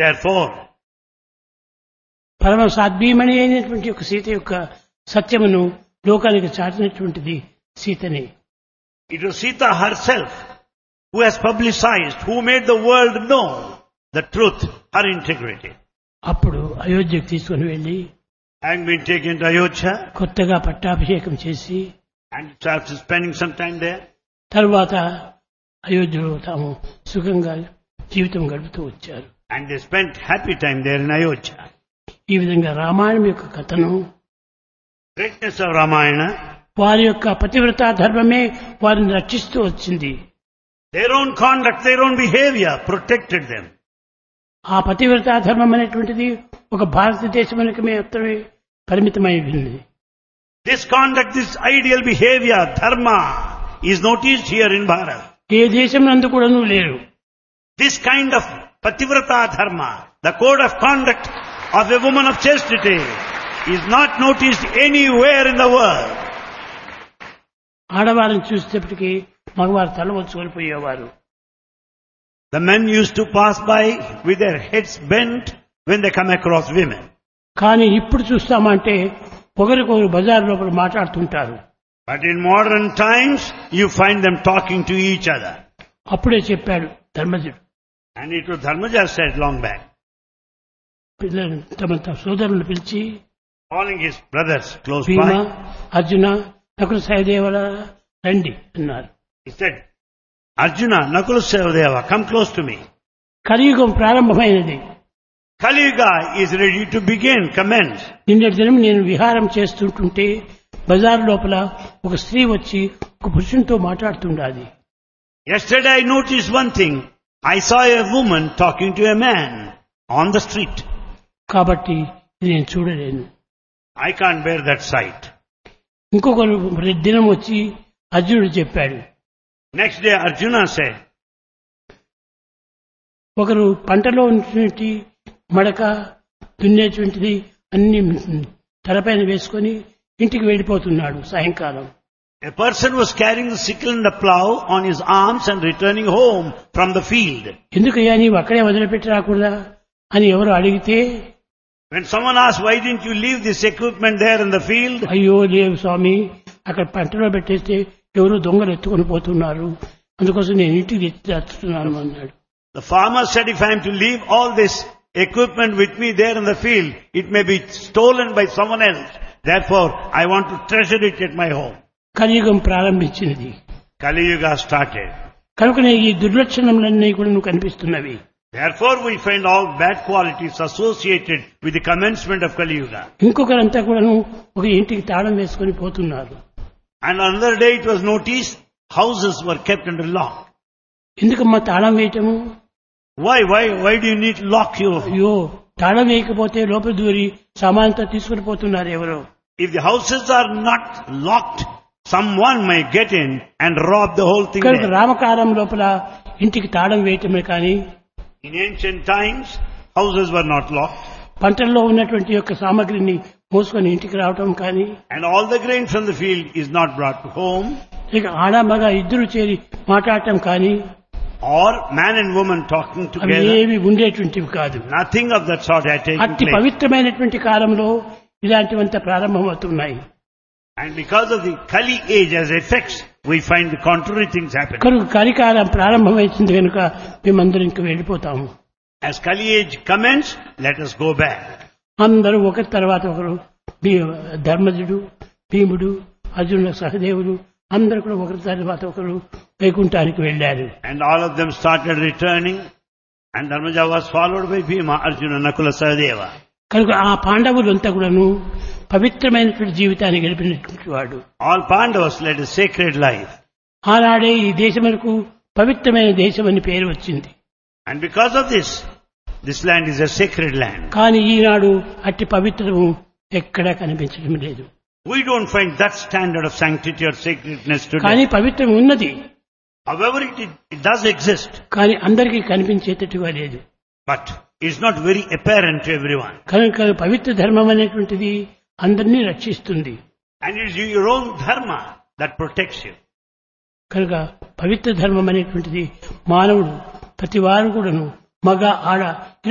Therefore, పరమ సాధ్వీమణి అయినటువంటి ఒక సీత యొక్క సత్యమును లోకానికి చాటినటువంటిది సీతని it was Sita herself who has publicized, who made the world know the truth, her integrity. అప్పుడు అయోధ్యకు తీసుకుని వెళ్లి Having been taken to Ayodhya కొత్తగా పట్టాభిషేకం చేసి and after spending some time there, తరువాత అయోధ్యలో తాము సుఖంగా జీవితం గడుపుతూ వచ్చారు and they spent happy time there in Ayodhya. ఈ విధంగా రామాయణం యొక్క కథను Greatness of Ramayana, వారి యొక్క పతివ్రతా ధర్మమే వారిని రక్షిస్తూ వచ్చింది their own conduct, their own behavior protected them. ఆ పతివ్రతా ధర్మం అనేటువంటిది ఒక భారతదేశమునికి మాత్రమే పరిమితమై ఉంది This conduct, this ideal behavior, dharma, is noticed here in Bharat. ఏ దేశం నందు కూడాను లేరు This kind of pativrata dharma, the code of conduct of a woman of chastity, is not noticed anywhere in the world. ఆడవారిని చూసేటప్పటికి మగవారు తల వంచుకొని పోయేవారు The men used to pass by with their heads bent when they come across women. కానీ ఇప్పుడు చూస్తామంటే ఒకరికొకరు బజార్ లోపల మాట్లాడుతుంటారు But in modern times, you find them talking to each other. అప్పుడే చెప్పాడు ధర్మజుడు And it was Dharmaja said long back, పిల్లలు తమ తమ సోదరులను పిలిచి calling his brothers close భీమ by. అర్జున నకుల సహదేవల రండి అన్నారు He said, Arjuna, Nakula Sevadeva, come close to me. కలియుగం ప్రారంభమైనది Kali Yuga is ready to begin, commence. నిన్నటి దినం నేను విహారం చేస్తుంటుంటే బజార్ లోపల ఒక స్త్రీ వచ్చి ఒక పురుషునితో మాట్లాడుతుండాలి Yesterday I noticed one thing. I saw a woman talking to a man on the street. కాబట్టి ఇది నేను చూడలేను I can't bear that sight. ఇంకొక దినం వచ్చి అర్జునుడు చెప్పాడు Next day Arjuna said, ఒకరు పంటలో ఉన్నటువంటి మడక దున్నేటువంటిది అన్ని తలపైన వేసుకొని ఇంటికి వెళ్ళిపోతున్నాడు సాయంకాలం a person was carrying the sickle and the plough on his arms and returning home from the field. ఎందుకయ్యా నీవు అక్కడే వదిలిపెట్టి రాకూడదా అని ఎవరు అడిగితే When someone asked, why didn't you leave this equipment there in the field? అయ్యో లేవు స్వామి అక్కడ పంటలో పెట్టేస్తే ఎవరు దొంగలు ఎత్తుకొని పోతున్నారు అందుకోసం నేను ఇంటికి తెచ్చి తెస్తున్నాను అన్నాడు The farmer said, if I am to leave all this equipment with me there in the field, it may be stolen by someone else. Therefore, I want to treasure it at my home. కలియుగం ప్రారంభించినది Kali Yuga started. కనుకనే ఈ దుర్లక్షణములన్నీ కూడా నువ్వు కనిపిస్తున్నవి Therefore, we find all bad qualities associated with the commencement of Kali Yuga. ఇంకొకరంతా కూడాను ఒక ఇంటికి తాళం వేసుకొని పోతున్నారు And another day it was noticed houses were kept under lock. ఎందుకమ్మా తాళం వేయటము Why, why, why do you need to lock you? అయ్యో తాళం వేయకపోతే లోపల దూరి సామానంతా తీసుకుని పోతున్నారు ఎవరో If the houses are not locked, someone may get in and rob the whole thing కనుక there. రామకాలం లోపల ఇంటికి తాళం వేయటమే కానీ In ancient times, houses were not locked. పంటల్లో ఉన్నటువంటి యొక్క సామగ్రిని మోసుకొని ఇంటికి రావటం కానీ And all the grain from the field is not brought to home. ఇక ఆడ మగ ఇద్దరు చేరి మాట్లాడటం కానీ Or man and woman talking అవి together. ఏవి ఉండేటువంటివి కాదు Nothing of that sort had taken అట్టి place. పవిత్రమైనటువంటి కాలంలో ఇలాంటివంతా ప్రారంభమవుతున్నాయి And because of the Kali age as effects, we find the contrary things happening. కనుక కలికాలం ప్రారంభమైంది కనుక మేమందరం ఇంక వెళ్ళిపోతాము As Kali age commenced, let us go back. అందరూ ఒకరి తర్వాత ఒకరు భీ- ధర్మజుడు భీముడు అర్జునుడు సహదేవుడు అందరూ కూడా ఒకరి తర్వాత ఒకరు వైకుంఠానికి వెళ్ళారు And all of them started returning. And Dharmaja was followed by Bhima, Arjuna, Nakula, Sahadeva. కనుక ఆ పాండవులంతా కూడాను పవిత్రమైనటువంటి జీవితాన్ని గడిపినటువంటి వాడు All Pandavas led a sacred life. ఆనాడే ఈ దేశములకు పవిత్రమైన దేశం అని పేరు వచ్చింది And because of this, this land is a sacred land. కానీ ఈనాడు అట్టి పవిత్రము ఎక్కడా కనిపించడం లేదు We don't find that standard of sanctity or sacredness కానీ today. పవిత్రం ఉన్నది However, it, it does exist, కానీ అందరికీ కనిపించేటట్టుగా లేదు but it's not very apparent to everyone. కనుక పవిత్ర ధర్మం అనేటువంటిది అందరినీ రక్షిస్తుంది And it's your own dharma that protects you. కనుక పవిత్ర ధర్మం అనేటువంటిది మానవుడు ప్రతి వారు కూడాను మగ ఆడ